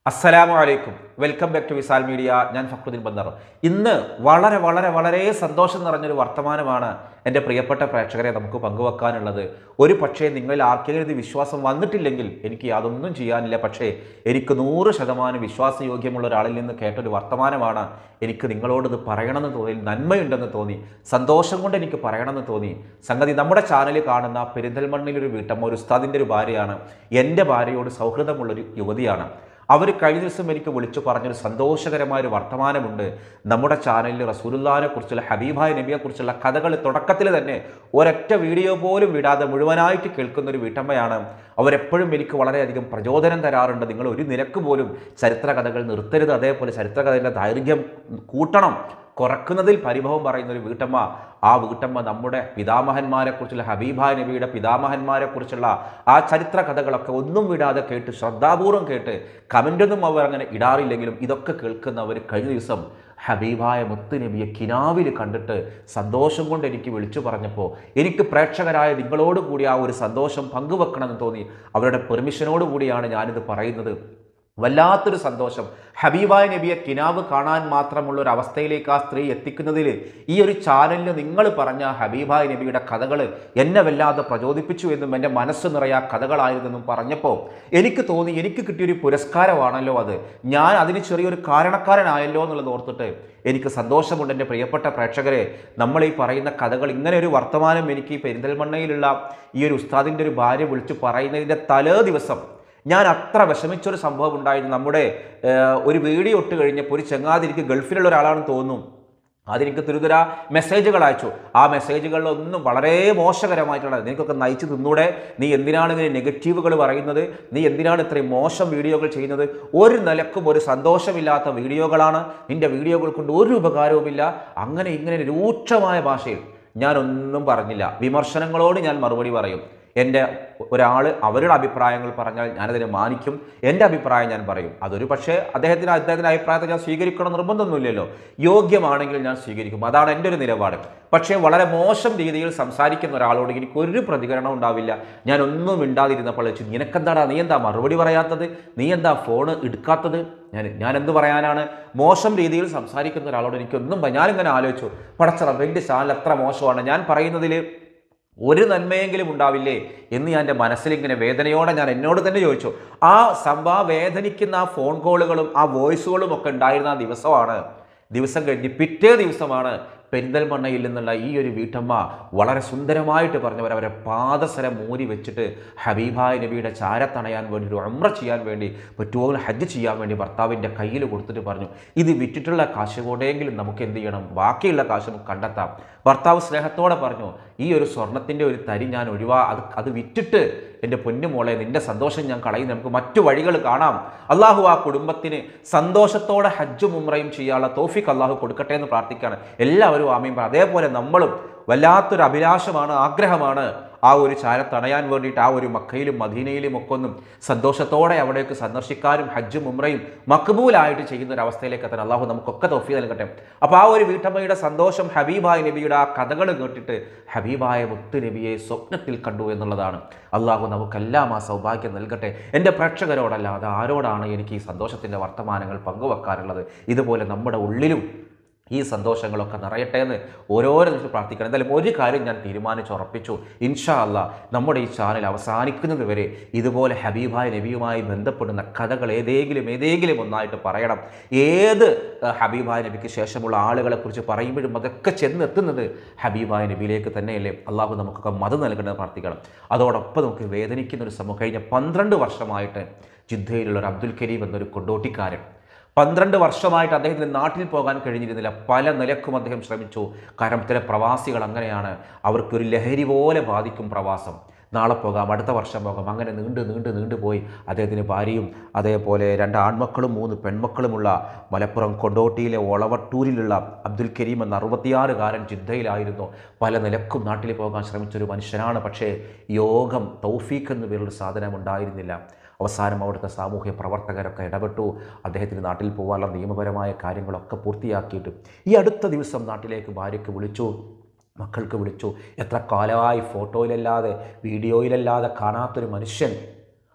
അസ്സലാമു അലൈക്കും welcome back to Visal media ഞാൻ ഫക്രുദ്ദീൻ ബന്ദർ ഇന്ന് വളരെ വളരെ വളരെ സന്തോഷം നിറഞ്ഞൊരു വർത്തമാനമാണ് എൻ്റെ പ്രിയപ്പെട്ട പ്രേക്ഷകരെ നമുക്ക് പങ്കുവെക്കാനുള്ളത് ഒരു പക്ഷേ നിങ്ങളിൽ ആർക്കെങ്കിലും ഇത് വിശ്വാസം വന്നിട്ടില്ലെങ്കിൽ എനിക്ക് യാതൊന്നും ചെയ്യാനില്ല പക്ഷേ എനിക്ക് നൂറ് ശതമാനം വിശ്വാസയോഗ്യമുള്ള ഒരാളിൽ നിന്ന് കേട്ടൊരു വർത്തമാനമാണ് എനിക്ക് നിങ്ങളോട് ഇത് പറയണമെന്ന് തോന്നി നന്മയുണ്ടെന്ന് തോന്നി സന്തോഷം കൊണ്ട് എനിക്ക് പറയണമെന്ന് തോന്നി സംഗതി നമ്മുടെ ചാനലിൽ കാണുന്ന പെരിന്തൽമണ്ണിലൊരു വീട്ടമ്മ ഒരു ഉസ്താദിൻ്റെ ഒരു ഭാര്യയാണ് എൻ്റെ ഭാര്യയോട് സൗഹൃദമുള്ളൊരു യുവതിയാണ് അവർ കഴിഞ്ഞ ദിവസം എനിക്ക് വിളിച്ചു പറഞ്ഞൊരു സന്തോഷകരമായ ഒരു വർത്തമാനമുണ്ട് നമ്മുടെ ചാനലിൽ റസൂലുല്ലാനെ കുറിച്ചുള്ള ഹബീബായ നബിയെ കുറിച്ചുള്ള കഥകൾ തുടക്കത്തിൽ തന്നെ ഒരൊറ്റ വീഡിയോ പോലും വിടാതെ മുഴുവനായിട്ട് കേൾക്കുന്ന ഒരു വീട്ടമ്മയാണ് അവരെപ്പോഴും എനിക്ക് വളരെയധികം പ്രചോദനം തരാറുണ്ട് നിങ്ങൾ ഒരു നിരക്ക് പോലും ചരിത്ര കഥകൾ നിർത്തരുത് അതേപോലെ ചരിത്ര കഥയുടെ ദൈർഘ്യം കൂട്ടണം കുറക്കുന്നതിൽ പരിഭവം പറയുന്ന ഒരു വീട്ടമ്മ ആ വീട്ടമ്മ നമ്മുടെ പിതാമഹന്മാരെ കുറിച്ചുള്ള ഹബീബായ നബിയുടെ പിതാമഹന്മാരെ കുറിച്ചുള്ള ആ ചരിത്ര കഥകളൊക്കെ ഒന്നും വിടാതെ കേട്ട് ശ്രദ്ധാപൂർവം കേട്ട് കമൻ്റൊന്നും അവർ അങ്ങനെ ഇടാറില്ലെങ്കിലും ഇതൊക്കെ കേൾക്കുന്നവർ കഴിഞ്ഞ ദിവസം ഹബീബായ മുത്ത് നബിയെ കിനാവിൽ കണ്ടിട്ട് സന്തോഷം കൊണ്ട് എനിക്ക് വിളിച്ചു പറഞ്ഞപ്പോൾ എനിക്ക് പ്രേക്ഷകരായ നിങ്ങളോട് കൂടി ആ ഒരു സന്തോഷം പങ്കുവെക്കണമെന്ന് തോന്നി അവരുടെ പെർമിഷനോട് കൂടിയാണ് ഞാനിത് പറയുന്നത് വല്ലാത്തൊരു സന്തോഷം ഹബീബായ നബിയെ കിനാവ് കാണാൻ മാത്രമുള്ള ഒരു അവസ്ഥയിലേക്ക് ആ സ്ത്രീ എത്തിക്കുന്നതിൽ ഈ ഒരു ചാനലിൽ നിങ്ങൾ പറഞ്ഞ ഹബീബായ നബിയുടെ കഥകൾ എന്നെ വല്ലാതെ പ്രചോദിപ്പിച്ചു എന്നും എൻ്റെ മനസ്സ് നിറയെ ആ കഥകളായിരുന്നെന്നും പറഞ്ഞപ്പോൾ എനിക്ക് തോന്നി എനിക്ക് കിട്ടിയൊരു പുരസ്കാരമാണല്ലോ അത് ഞാൻ അതിന് ചെറിയൊരു കാരണക്കാരനായല്ലോ എന്നുള്ളത് ഓർത്തിട്ട് എനിക്ക് സന്തോഷമുണ്ട് എൻ്റെ പ്രിയപ്പെട്ട പ്രേക്ഷകരെ നമ്മൾ ഈ പറയുന്ന കഥകൾ ഇങ്ങനെ ഒരു വർത്തമാനം എനിക്ക് ഈ പെരിന്തൽമണ്ണയിലുള്ള ഈ ഒരു ഉസ്താദിൻ്റെ ഒരു ഭാര്യ വിളിച്ച് പറയുന്നതിൻ്റെ തലേ ദിവസം ഞാൻ അത്ര വിഷമിച്ചൊരു സംഭവം ഉണ്ടായിരുന്നു നമ്മുടെ ഏഹ്, ഒരു വീഡിയോ ഇട്ട് കഴിഞ്ഞപ്പോൾ ഒരു ചങ്ങാതി എനിക്ക് ഗൾഫിലുള്ള ഒരാളാണെന്ന് തോന്നുന്നു അതെനിക്ക് തിരുതര മെസ്സേജുകൾ അയച്ചു ആ മെസ്സേജുകളിലൊന്നും വളരെ മോശകരമായിട്ടുള്ള നിനക്കൊക്കെ നയിച്ചു തിന്നൂടെ നീ എന്തിനാണ് ഇങ്ങനെ നെഗറ്റീവുകൾ പറയുന്നത് നീ എന്തിനാണ് ഇത്രയും മോശം വീഡിയോകൾ ചെയ്യുന്നത് ഒരു നിലക്കും ഒരു സന്തോഷമില്ലാത്ത വീഡിയോകളാണ് നിന്റെ വീഡിയോകൾ കൊണ്ട് ഒരു ഉപകാരവുമില്ല അങ്ങനെ ഇങ്ങനെ രൂക്ഷമായ ഭാഷയിൽ ഞാനൊന്നും പറഞ്ഞില്ല വിമർശനങ്ങളോട് ഞാൻ മറുപടി പറയും എൻ്റെ ഒരാൾ അവരുടെ അഭിപ്രായങ്ങൾ പറഞ്ഞാൽ ഞാനതിനെ മാനിക്കും എൻ്റെ അഭിപ്രായം ഞാൻ പറയും അതൊരു പക്ഷേ അദ്ദേഹത്തിന് അദ്ദേഹത്തിൻ്റെ അഭിപ്രായത്തെ ഞാൻ സ്വീകരിക്കണം നിർബന്ധമൊന്നുമില്ലല്ലോ യോഗ്യമാണെങ്കിൽ ഞാൻ സ്വീകരിക്കും അതാണ് എൻ്റെ ഒരു നിലപാട് പക്ഷേ വളരെ മോശം രീതിയിൽ സംസാരിക്കുന്ന ഒരാളോട് എനിക്ക് ഒരു പ്രതികരണം ഉണ്ടാവില്ല ഞാൻ ഒന്നും മിണ്ടാതിരുന്നപ്പോൾ വെച്ചു നിനക്കെന്താടാ നീ എന്താ മറുപടി പറയാത്തത് നീ എന്താ ഫോൺ എടുക്കാത്തത് ഞാൻ ഞാൻ എന്ത് പറയാനാണ് മോശം രീതിയിൽ സംസാരിക്കുന്ന ഒരാളോട് എനിക്കൊന്നും പ- ഞാനിങ്ങനെ ആലോചിച്ചു പടച്ചറ എൻ്റെ ചാനൽ എത്ര മോശമാണ് ഞാൻ പറയുന്നതിൽ ഒരു നന്മയെങ്കിലും ഉണ്ടാവില്ലേ എന്ന് ഞാൻ എൻ്റെ മനസ്സിലിങ്ങനെ വേദനയോടെ ഞാൻ എന്നോട് തന്നെ ചോദിച്ചു ആ സംഭവ വേദനിക്കുന്ന ആ ഫോൺ കോളുകളും ആ വോയിസുകളും ഒക്കെ ഉണ്ടായിരുന്ന ആ ദിവസമാണ് ദിവസം കഴിഞ്ഞ് പിറ്റേ ദിവസമാണ് പെരിന്തൽമണ്ണയിൽ നിന്നുള്ള ഈ ഒരു വീട്ടമ്മ വളരെ സുന്ദരമായിട്ട് പറഞ്ഞവർ അവരെ പാദസരം മൂരി വെച്ചിട്ട് ഹബീബായ നബിയുടെ ചാരത്തണയാൻ വേണ്ടി ഒരു ഉംറ ചെയ്യാൻ വേണ്ടി പറ്റുമോ ഹജ്ജ് ചെയ്യാൻ വേണ്ടി ഭർത്താവിൻ്റെ കയ്യിൽ കൊടുത്തിട്ട് പറഞ്ഞു ഇത് വിറ്റിട്ടുള്ള കാശ് കൊണ്ടെങ്കിലും നമുക്ക് എന്ത് ചെയ്യണം ബാക്കിയുള്ള കാശ് നമുക്ക് കണ്ടെത്താം ഭർത്താവ് സ്നേഹത്തോടെ പറഞ്ഞു ഈ ഒരു സ്വർണത്തിൻ്റെ ഒരു തരി ഞാൻ ഒഴിവാ അത് അത് വിറ്റിട്ട് എൻ്റെ പൊന്നുമോളെ നിന്റെ സന്തോഷം ഞാൻ കളയും നമുക്ക് മറ്റു വഴികൾ കാണാം അള്ളാഹു ആ കുടുംബത്തിന് സന്തോഷത്തോടെ ഹജ്ജും ഉമ്രയും ചെയ്യാനുള്ള തോഫിക്ക് അള്ളാഹു കൊടുക്കട്ടെ എന്ന് പ്രാർത്ഥിക്കുകയാണ് എല്ലാവരും ആമയും പറ അതേപോലെ നമ്മളും വല്ലാത്തൊരു അഭിലാഷമാണ് ആഗ്രഹമാണ് ആ ഒരു ചാരത്തണയാൻ വേണ്ടിയിട്ട് ആ ഒരു മക്കയിലും മദീനയിലും ഒക്കെ ഒന്നും സന്തോഷത്തോടെ അവിടേക്ക് സന്ദർശിക്കാനും ഹജ്ജും ഉമ്രയും മക്ബൂലായിട്ട് ചെയ്യുന്ന ഒരു അവസ്ഥയിലേക്ക് എത്താൻ അള്ളാഹു നമുക്കൊക്കെ തോഫി നൽകട്ടെ അപ്പോൾ ആ ഒരു വീട്ടമ്മയുടെ സന്തോഷം ഹബീബായ നബിയുടെ ആ കഥകൾ കേട്ടിട്ട് ഹബീബായ മുത്ത് നബിയെ സ്വപ്നത്തിൽ കണ്ടു എന്നുള്ളതാണ് അള്ളാഹു നമുക്കെല്ലാം ആ സൗഭാഗ്യം നൽകട്ടെ എൻ്റെ പ്രേക്ഷകരോടല്ല അത് ആരോടാണ് എനിക്ക് ഈ സന്തോഷത്തിൻ്റെ വർത്തമാനങ്ങൾ പങ്കുവെക്കാറുള്ളത് ഇതുപോലെ നമ്മുടെ ഉള്ളിലും ഈ സന്തോഷങ്ങളൊക്കെ നിറയട്ടെ എന്ന് ഓരോരോ നിമിഷം പ്രാർത്ഥിക്കണം എന്തായാലും ഒരു കാര്യം ഞാൻ തീരുമാനിച്ചുറപ്പിച്ചു ഇൻഷാ അല്ല നമ്മുടെ ഈ ചാനൽ അവസാനിക്കുന്നത് വരെ ഇതുപോലെ ഹബീബായ നബിയുമായി ബന്ധപ്പെടുന്ന കഥകൾ ഏതെങ്കിലും ഏതെങ്കിലും ഒന്നായിട്ട് പറയണം ഏത് ഏഹ്, ഹബീബായ നബിക്ക് ശേഷമുള്ള ആളുകളെ കുറിച്ച് പറയുമ്പോഴും അതൊക്കെ ചെന്നെത്തുന്നത് ഹബീബായ നബിയിലേക്ക് തന്നെയല്ലേ അള്ളാഹു നമുക്കൊക്കെ മത് നൽകണമെന്ന് പ്രാർത്ഥിക്കണം അതോടൊപ്പം നമുക്ക് വേദനിക്കുന്ന ഒരു സമൂഹം കഴിഞ്ഞ പന്ത്രണ്ട് വർഷമായിട്ട് ജിദ്ദയിലുള്ള ഒരു അബ്ദുൽ കരീം എന്നൊരു കൊണ്ടോട്ടിക്കാരൻ പന്ത്രണ്ട് വർഷമായിട്ട് അദ്ദേഹത്തിന് നാട്ടിൽ പോകാൻ കഴിഞ്ഞിരുന്നില്ല പല നിലക്കും അദ്ദേഹം ശ്രമിച്ചു കാരണം ചില പ്രവാസികൾ അങ്ങനെയാണ് അവർക്കൊരു ലഹരി പോലെ ബാധിക്കും പ്രവാസം നാളെ പോകാം അടുത്ത വർഷം പോകാം അങ്ങനെ നീണ്ട് നീണ്ട് നീണ്ടു പോയി അദ്ദേഹത്തിന് ഭാര്യയും അതേപോലെ രണ്ട് ആൺമക്കളും മൂന്ന് പെൺമക്കളുമുള്ള മലപ്പുറം കൊണ്ടോട്ടിയിലെ ഒളവട്ടൂരിലുള്ള അബ്ദുൽ കരീം എന്ന അറുപത്തിയാറുകാരൻ ജിദ്ദയിലായിരുന്നു പല നിലക്കും നാട്ടിൽ പോകാൻ ശ്രമിച്ചൊരു മനുഷ്യനാണ് പക്ഷേ യോഗം തൗഫീഖ് എന്ന പേരുള്ള സാധനം ഉണ്ടായിരുന്നില്ല അവസാനം അവിടുത്തെ സാമൂഹ്യ പ്രവർത്തകരൊക്കെ ഇടപെട്ടു അദ്ദേഹത്തിന് നാട്ടിൽ പോകാനുള്ള നിയമപരമായ കാര്യങ്ങളൊക്കെ പൂർത്തിയാക്കിയിട്ട് ഈ അടുത്ത ദിവസം നാട്ടിലേക്ക് ഭാര്യയ്ക്ക് വിളിച്ചു മക്കൾക്ക് വിളിച്ചു എത്ര കാലമായി ഫോട്ടോയിലല്ലാതെ വീഡിയോയിലല്ലാതെ കാണാത്തൊരു മനുഷ്യൻ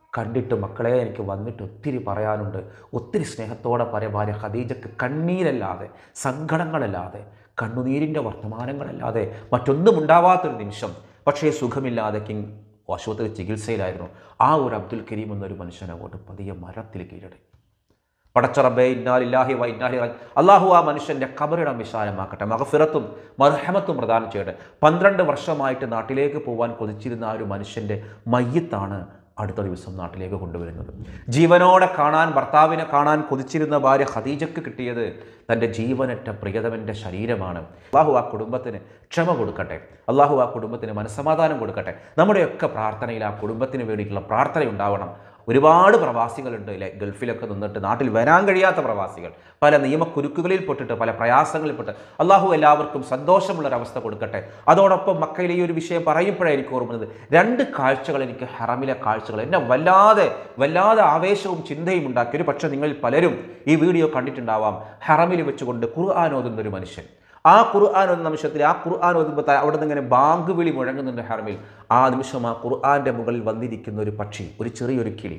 കണ്ടിട്ട് മക്കളെ എനിക്ക് വന്നിട്ട് ഒത്തിരി പറയാനുണ്ട് ഒത്തിരി സ്നേഹത്തോടെ പറയാൻ ഭാര്യ ഖദീജക്ക് കണ്ണീരല്ലാതെ സങ്കടങ്ങളല്ലാതെ കണ്ണുനീരിൻ്റെ വർത്തമാനങ്ങളല്ലാതെ മറ്റൊന്നും ഉണ്ടാവാത്തൊരു നിമിഷം പക്ഷേ സുഖമില്ലാതെ കിങ് ആശുപത്രി ചികിത്സയിലായിരുന്നു ആ ഒരു അബ്ദുൽ കരീം എന്നൊരു മനുഷ്യൻ അങ്ങോട്ട് പതിയെ മരത്തിൽ കീഴടങ്ങി പടച്ചറബേ ഇന്നാലില്ലാഹി വ ഇന്നാലി റാജി- അള്ളാഹു ആ മനുഷ്യൻ്റെ കബറിടം വിശാലമാക്കട്ടെ മഹഫിറത്തും മർഹമത്തും പ്രദാനം ചെയ്യട്ടെ പന്ത്രണ്ട് വർഷമായിട്ട് നാട്ടിലേക്ക് പോകാൻ കൊതിച്ചിരുന്ന ആ ഒരു മനുഷ്യൻ്റെ മയ്യത്താണ് അടുത്ത ദിവസം നാട്ടിലേക്ക് കൊണ്ടുവരുന്നത് ജീവനോടെ കാണാൻ ഭർത്താവിനെ കാണാൻ കൊതിച്ചിരുന്ന ഭാര്യ ഖദീജക്ക് കിട്ടിയത് തൻ്റെ ജീവനറ്റ പ്രിയതമൻ്റെ ശരീരമാണ് അള്ളാഹു ആ കുടുംബത്തിന് ക്ഷമ കൊടുക്കട്ടെ അള്ളാഹു ആ കുടുംബത്തിന് മനസ്സമാധാനം കൊടുക്കട്ടെ നമ്മുടെയൊക്കെ പ്രാർത്ഥനയിൽ ആ കുടുംബത്തിന് വേണ്ടിയിട്ടുള്ള പ്രാർത്ഥന ഉണ്ടാവണം ഒരുപാട് പ്രവാസികളുണ്ട് അല്ലേ ഗൾഫിലൊക്കെ നിന്നിട്ട് നാട്ടിൽ വരാൻ കഴിയാത്ത പ്രവാസികൾ പല നിയമക്കുരുക്കുകളിൽ പെട്ടിട്ട് പല പ്രയാസങ്ങളിൽ പെട്ട് അള്ളാഹു എല്ലാവർക്കും സന്തോഷമുള്ളൊരവസ്ഥ കൊടുക്കട്ടെ അതോടൊപ്പം മക്കയിലെ ഈ ഒരു വിഷയം പറയുമ്പോഴേ എനിക്ക് ഓർമ്മത് രണ്ട് കാഴ്ചകൾ എനിക്ക് ഹറമിലെ കാഴ്ചകൾ എന്നെ വല്ലാതെ വല്ലാതെ ആവേശവും ചിന്തയും ഉണ്ടാക്കി ഒരു പക്ഷേ നിങ്ങളിൽ പലരും ഈ വീഡിയോ കണ്ടിട്ടുണ്ടാവാം ഹറമിൽ വെച്ചുകൊണ്ട് ഖുർആൻ ഓതുന്ന ഒരു മനുഷ്യൻ ആ ഖുർആൻ എന്ന നിമിഷത്തിൽ ആ ഖുർആൻ ഓതുമ്പോൾ ത- അവിടെ നിന്ന് ഇങ്ങനെ ബാങ്ക് വിളി മുഴങ്ങുന്നുണ്ട് ഹറമിൽ ആ നിമിഷം ആ ഖുർആന്റെ മുകളിൽ വന്നിരിക്കുന്ന ഒരു പക്ഷി ഒരു ചെറിയൊരു കിളി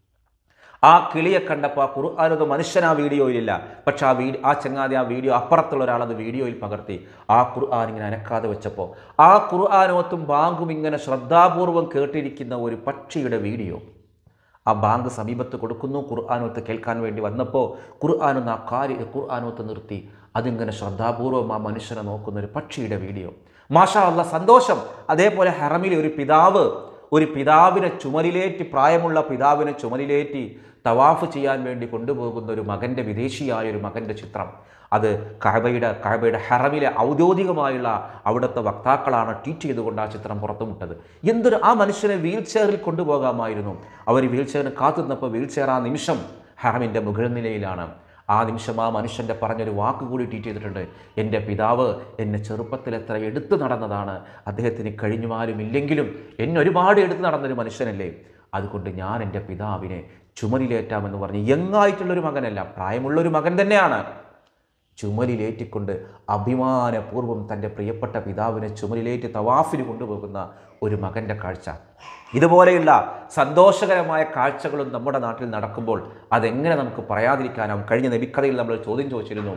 ആ കിളിയെ കണ്ടപ്പോൾ ആ ഖുർആാനത് മനുഷ്യൻ ആ വീഡിയോയിലില്ല പക്ഷെ ആ വീഡിയോ ആ ചങ്ങാതി ആ വീഡിയോ അപ്പുറത്തുള്ള ഒരാളത് വീഡിയോയിൽ പകർത്തി ആ ഖുർആൻ ഇങ്ങനെ അനക്കാതെ വെച്ചപ്പോൾ ആ ഖുർആാനോത്തും ബാങ്കും ഇങ്ങനെ ശ്രദ്ധാപൂർവം കേട്ടിരിക്കുന്ന ഒരു പക്ഷിയുടെ വീഡിയോ ആ ബാങ്ക് സമീപത്ത് കൊടുക്കുന്നു ഖുർആാനോത്ത് കേൾക്കാൻ വേണ്ടി വന്നപ്പോൾ ഖുർആാനൊന്ന് ആ കാര്യ ഖുർആാനോത്ത് നിർത്തി അതിങ്ങനെ ശ്രദ്ധാപൂർവം ആ മനുഷ്യനെ നോക്കുന്ന ഒരു പക്ഷിയുടെ വീഡിയോ മാഷാ അല്ല സന്തോഷം അതേപോലെ ഹറമിലെ ഒരു പിതാവ് ഒരു പിതാവിനെ ചുമലിലേറ്റി പ്രായമുള്ള പിതാവിനെ ചുമലിലേറ്റി തവാഫ് ചെയ്യാൻ വേണ്ടി കൊണ്ടുപോകുന്ന ഒരു മകൻ്റെ വിദേശിയായ ഒരു മകൻ്റെ ചിത്രം അത് കഅബയുടെ കഅബയുടെ ഹറമിലെ ഔദ്യോഗികമായുള്ള അവിടുത്തെ വക്താക്കളാണ് ട്വീറ്റ് ചെയ്തുകൊണ്ട് ആ ചിത്രം പുറത്തുവിട്ടത് എന്തൊരു ആ മനുഷ്യനെ വീൽ ചെയറിൽ കൊണ്ടുപോകാമായിരുന്നു അവർ വീൽ ചെയറിന് കാത്തുനിന്നപ്പോൾ വീൽ ചെയർ ആ നിമിഷം ഹറമിൻ്റെ മുകൾനിലയിലാണ് ആ നിമിഷം ആ മനുഷ്യൻ്റെ പറഞ്ഞൊരു വാക്ക് കൂടി ട്വീറ്റ് ചെയ്തിട്ടുണ്ട് എൻ്റെ പിതാവ് എന്നെ ചെറുപ്പത്തിൽ എത്ര എടുത്തു നടന്നതാണ് അദ്ദേഹത്തിന് കഴിഞ്ഞുമാരും ഇല്ലെങ്കിലും എന്നെ ഒരുപാട് എടുത്തു നടന്നൊരു മനുഷ്യനല്ലേ അതുകൊണ്ട് ഞാൻ എൻ്റെ പിതാവിനെ ചുമലിലേറ്റാമെന്ന് പറഞ്ഞ് യങ്ങായിട്ടുള്ളൊരു മകനല്ല പ്രായമുള്ളൊരു മകൻ തന്നെയാണ് ചുമലിലേറ്റിക്കൊണ്ട് അഭിമാനപൂർവ്വം തൻ്റെ പ്രിയപ്പെട്ട പിതാവിനെ ചുമലിലേറ്റ് തവാഫിന് കൊണ്ടുപോകുന്ന ഒരു മകൻ്റെ കാഴ്ച ഇതുപോലെയുള്ള സന്തോഷകരമായ കാഴ്ചകളും നമ്മുടെ നാട്ടിൽ നടക്കുമ്പോൾ അതെങ്ങനെ നമുക്ക് പറയാതിരിക്കാനാവും കഴിഞ്ഞ നബിക്കഥയിൽ നമ്മൾ ചോദ്യം ചോദിച്ചിരുന്നു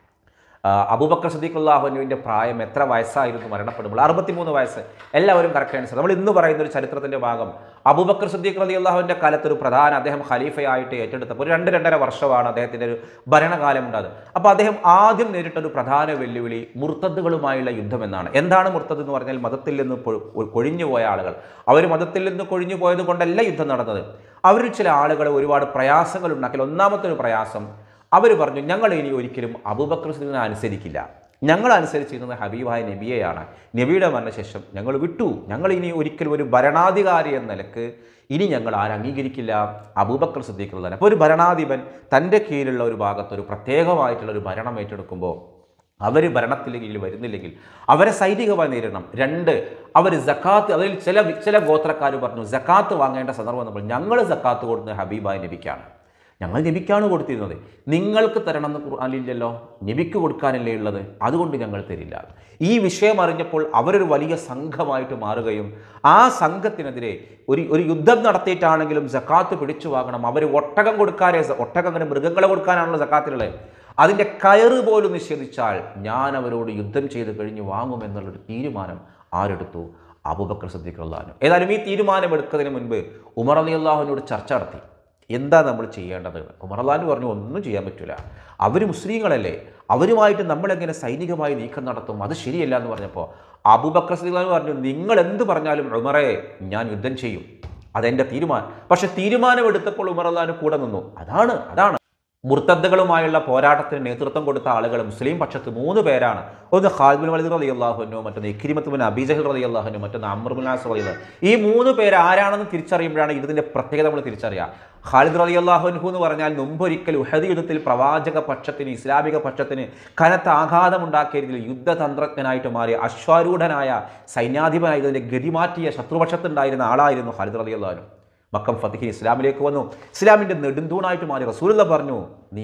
ആ, അബൂബക്കർ സദീഖുല്ലാഹുനുവിൻ്റെ പ്രായം എത്ര വയസ്സായിരുന്നു മരണപ്പെടുമ്പോൾ അറുപത്തിമൂന്ന് വയസ്സ് എല്ലാവരും കറക്റ്റ് ആൻസർ നമ്മൾ ഇന്ന് പറയുന്ന ഒരു ചരിത്രത്തിൻ്റെ ഭാഗം അബൂബക്കർ സദീഖ് റലി അള്ളാഹുവിൻ്റെ കാലത്ത് ഒരു പ്രധാന അദ്ദേഹം ഖലീഫയായിട്ട് ഏറ്റെടുത്തപ്പോൾ ഒരു രണ്ട് രണ്ടര വർഷമാണ് അദ്ദേഹത്തിൻ്റെ ഒരു ഭരണകാലം ഉണ്ടായത് അപ്പോൾ അദ്ദേഹം ആദ്യം നേരിട്ട ഒരു പ്രധാന വെല്ലുവിളി മുർത്തദ്ദുകളുമായുള്ള യുദ്ധം എന്നാണ് എന്താണ് മുർത്തദ് എന്ന് പറഞ്ഞാൽ മതത്തിൽ നിന്ന് പൊ- കൊഴിഞ്ഞു പോയ ആളുകൾ അവർ മതത്തിൽ നിന്ന് കൊഴിഞ്ഞു പോയത് കൊണ്ടല്ല യുദ്ധം നടന്നത് അവരിൽ ചില ആളുകൾ ഒരുപാട് പ്രയാസങ്ങൾ ഉണ്ടാക്കില്ല ഒന്നാമത്തെ ഒരു പ്രയാസം അവർ പറഞ്ഞു ഞങ്ങൾ ഇനി ഒരിക്കലും അബൂബക്കർ സിദ്ദീഖിനെ അനുസരിക്കില്ല ഞങ്ങൾ അനുസരിച്ചിരുന്നത് ഹബീബായ നബിയെയാണ് നബിയുടെ മരണശേഷം ഞങ്ങൾ വിട്ടു ഞങ്ങൾ ഇനി ഒരിക്കലും ഒരു ഭരണാധികാരി എന്ന നിലക്ക് ഇനി ഞങ്ങൾ ആരും അംഗീകരിക്കില്ല അബൂബക്കർ സിദ്ദീഖ് തന്നെ അപ്പോൾ ഒരു ഭരണാധിപൻ തൻ്റെ കീഴിലുള്ള ഒരു ഭാഗത്ത് ഒരു പ്രത്യേകമായിട്ടുള്ള ഒരു ഭരണം ഏറ്റെടുക്കുമ്പോൾ അവർ ഭരണത്തിൽ കീഴിൽ വരുന്നില്ലെങ്കിൽ അവരെ സൈനികമായി നേരിടണം രണ്ട് അവർ ജക്കാത്ത് അതിൽ ചില ചില ഗോത്രക്കാർ പറഞ്ഞു ജക്കാത്ത് വാങ്ങേണ്ട സന്ദർഭം നമ്മൾ ഞങ്ങൾ ജക്കാത്ത് കൊടുക്കുന്നത് ഹബീബായ നബിക്കാണ് ഞങ്ങൾ നബിക്കാണ് കൊടുത്തിരുന്നത് നിങ്ങൾക്ക് തരണമെന്ന് ഖുർആാനില്ലല്ലോ നബിക്ക് കൊടുക്കാനല്ലേ ഉള്ളത് അതുകൊണ്ട് ഞങ്ങൾ തരില്ല ഈ വിഷയം അറിഞ്ഞപ്പോൾ അവരൊരു വലിയ സംഘമായിട്ട് മാറുകയും ആ സംഘത്തിനെതിരെ ഒരു ഒരു യുദ്ധം നടത്തിയിട്ടാണെങ്കിലും ജക്കാത്ത് പിടിച്ചു വാങ്ങണം അവർ ഒട്ടകം കൊടുക്കാനേ ഒട്ടകം അങ്ങനെ മൃഗങ്ങളെ കൊടുക്കാനാണല്ലോ ജക്കാത്തിലുള്ളത് അതിൻ്റെ കയറ് പോലും നിഷേധിച്ചാൽ ഞാൻ അവരോട് യുദ്ധം ചെയ്ത് കഴിഞ്ഞ് വാങ്ങുമെന്നുള്ളൊരു തീരുമാനം ആരെടുത്തു അബൂബക്കർ സദ്ദീഖ് അള്ളഹാനു ഏതായാലും ഈ തീരുമാനം എടുക്കുന്നതിന് മുൻപ് ഉമർ അലി അള്ളാഹുവിനോട് ചർച്ച നടത്തി എന്താ നമ്മൾ ചെയ്യേണ്ടത് ഉമർ അള്ളഹാൻ പറഞ്ഞു ഒന്നും ചെയ്യാൻ പറ്റില്ല അവർ മുസ്ലിങ്ങളല്ലേ അവരുമായിട്ട് നമ്മളെങ്ങനെ സൈനികമായി നീക്കം നടത്തും അത് ശരിയല്ല എന്ന് പറഞ്ഞപ്പോൾ അബൂബക്കർ സദ്ദീഖ് പറഞ്ഞു നിങ്ങൾ എന്ത് പറഞ്ഞാലും ഉമറെ ഞാൻ യുദ്ധം ചെയ്യും അതെൻ്റെ തീരുമാനം പക്ഷെ തീരുമാനമെടുത്തപ്പോൾ ഉമർ അള്ളഹാന് കൂടെ നിന്നു അതാണ് അതാണ് മുർത്തദ്ദകളുമായുള്ള പോരാട്ടത്തിന് നേതൃത്വം കൊടുത്ത ആളുകൾ മുസ്ലിം പക്ഷത്ത് മൂന്ന് പേരാണ് ഒന്ന് ഖാലിബുൽ വലീദ് റലി അള്ളാഹുനോ മറ്റൊന്ന് ഇഖിരിമത്തുബിൻ അബിജഹൽ റലി അള്ളാഹുനോ മറ്റൊന്ന് അമർബുനാസ് റലി ഈ മൂന്ന് പേര് ആരാണെന്ന് തിരിച്ചറിയുമ്പോഴാണ് ഇതിൻ്റെ പ്രത്യേകത നമ്മൾ തിരിച്ചറിയുക ഖാലിദ് റലി അള്ളാഹുൻഹു എന്ന് പറഞ്ഞാൽ മുമ്പൊരിക്കൽ ഉഹദ് യുദ്ധത്തിൽ പ്രവാചക പക്ഷത്തിന് ഇസ്ലാമിക പക്ഷത്തിന് കനത്ത ആഘാതമുണ്ടാക്കിയ രീതിയിൽ യുദ്ധതന്ത്രജ്ഞനായിട്ട് മാറിയ അശ്വാരൂഢനായ സൈന്യാധിപനായി ഇതിൻ്റെ ഗതിമാറ്റിയ ശത്രുപക്ഷത്തുണ്ടായിരുന്ന ആളായിരുന്നു ഖാലിദ് റലി അള്ളാഹുനു മക്കം ഫത്തിഹി ഇസ്ലാമിലേക്ക് വന്നു ഇസ്ലാമിൻ്റെ നെടുന്തൂണായിട്ട് മാറി റസൂലുള്ള പറഞ്ഞു നീ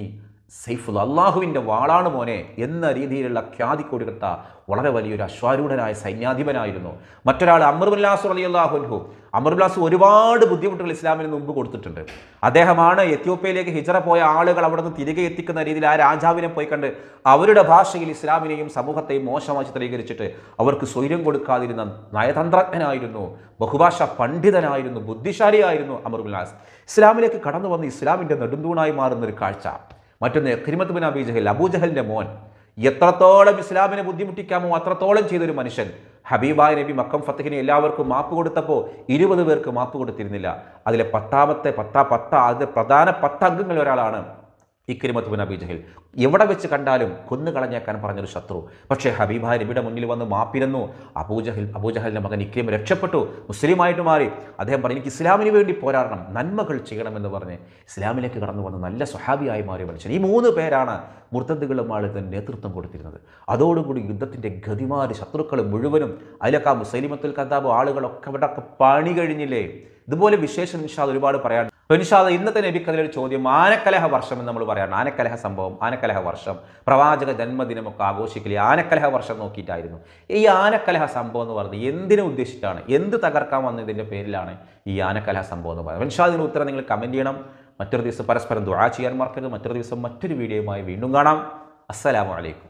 സൈഫുൽ അള്ളാഹുവിൻ്റെ വാളാണ് മോനെ എന്ന രീതിയിലുള്ള ഖ്യാതി കൊടുത്ത വളരെ വലിയൊരു അശ്വാരൂഢനായ സൈന്യാധിപനായിരുന്നു മറ്റൊരാൾ അമർബുല്ലാസ് അലി അള്ളാഹുൻഹു അമർബുല്ലാസ് ഒരുപാട് ബുദ്ധിമുട്ടുകൾ ഇസ്ലാമിന് മുമ്പ് കൊടുത്തിട്ടുണ്ട് അദ്ദേഹമാണ് എത്യോപ്യയിലേക്ക് ഹിജറ പോയ ആളുകൾ അവിടെ നിന്ന് തിരികെ എത്തിക്കുന്ന രീതിയിൽ ആ രാജാവിനെ പോയി കണ്ട് അവരുടെ ഭാഷയിൽ ഇസ്ലാമിനെയും സമൂഹത്തെയും മോശമായി ചിത്രീകരിച്ചിട്ട് അവർക്ക് സ്വൈര്യം കൊടുക്കാതിരുന്ന നയതന്ത്രജ്ഞനായിരുന്നു ബഹുഭാഷ പണ്ഡിതനായിരുന്നു ബുദ്ധിശാലിയായിരുന്നു അമർബുല്ലാസ് ഇസ്ലാമിലേക്ക് കടന്നു വന്ന് ഇസ്ലാമിൻ്റെ നെടുന്തൂണായി മാറുന്ന ഒരു കാഴ്ച മറ്റൊന്ന് ഖിരിമത്ത് ബിൻ അബി ജഹൽ അബൂജഹലിൻ്റെ മോൻ എത്രത്തോളം ഇസ്ലാമിനെ ബുദ്ധിമുട്ടിക്കാമോ അത്രത്തോളം ചെയ്തൊരു മനുഷ്യൻ ഹബീബായ നബി മക്കം ഫത്തഹിനെ എല്ലാവർക്കും മാപ്പ് കൊടുത്തപ്പോൾ ഇരുപത് പേർക്ക് മാപ്പ് കൊടുത്തിരുന്നില്ല അതിലെ പത്താമത്തെ പത്താ പത്ത അതിലെ പ്രധാന പത്ത് അംഗങ്ങളിൽ ഒരാളാണ് ഇക്രിമത്ത് ബിൻ അബി ജഹൽ എവിടെ വെച്ച് കണ്ടാലും കൊന്നു കളഞ്ഞേക്കാൻ പറഞ്ഞൊരു ശത്രു പക്ഷേ ഹബീബായ നബിയുടെ മുന്നിൽ വന്ന് മാപ്പിരുന്നു അബൂജഹൽ അബൂജഹലിൻ്റെ മകൻ ഇക്രിം രക്ഷപ്പെട്ടു മുസ്ലിമായിട്ട് മാറി അദ്ദേഹം പറഞ്ഞു എനിക്ക് ഇസ്ലാമിന് വേണ്ടി പോരാടണം നന്മകൾ ചെയ്യണമെന്ന് പറഞ്ഞ് ഇസ്ലാമിലേക്ക് കടന്നു വന്ന് നല്ല സ്വഹാബിയായി മാറിയ മനുഷ്യൻ ഈ മൂന്ന് പേരാണ് മുർത്തദ്ദുകളും ആളുകൾ നേതൃത്വം കൊടുത്തിരുന്നത് അതോടുകൂടി യുദ്ധത്തിൻ്റെ ഗതിമാര് ശത്രുക്കൾ മുഴുവനും അതിലൊക്കെ ആ മുസൈലിമത്തുൽ കഥാബ് ആളുകളൊക്കെ അവിടെ ഒക്കെ പണി കഴിഞ്ഞില്ലേ ഇതുപോലെ വിശേഷം നിഷാദ് ഒരുപാട് പറയാൻ നിഷാദ് ഇന്നത്തെ നബിക്കതിലൊരു ചോദ്യം ആനക്കലഹ വർഷം എന്ന് നമ്മൾ പറയാറുണ്ട് ആനക്കലഹ സംഭവം ആനക്കലഹ വർഷം പ്രവാചക ജന്മദിനമൊക്കെ ആഘോഷിക്കൽ ആനക്കലഹ വർഷം നോക്കിയിട്ടായിരുന്നു ഈ ആനക്കലഹ സംഭവം എന്ന് പറയുന്നത് എന്തിനെ ഉദ്ദേശിച്ചിട്ടാണ് എന്ത് തകർക്കാൻ വന്നതിൻ്റെ പേരിലാണ് ഈ ആനക്കലഹ സംഭവം എന്ന് പറയുന്നത് നിഷാദ് ഇതിന് ഉത്തരം നിങ്ങൾ കമൻറ്റ് ചെയ്യണം മറ്റൊരു ദിവസം പരസ്പരം ദുആ ചെയ്യാൻ മറക്കരുത് മറ്റൊരു ദിവസം മറ്റൊരു വീഡിയോയുമായി വീണ്ടും കാണാം അസ്സലാമു അലൈക്കും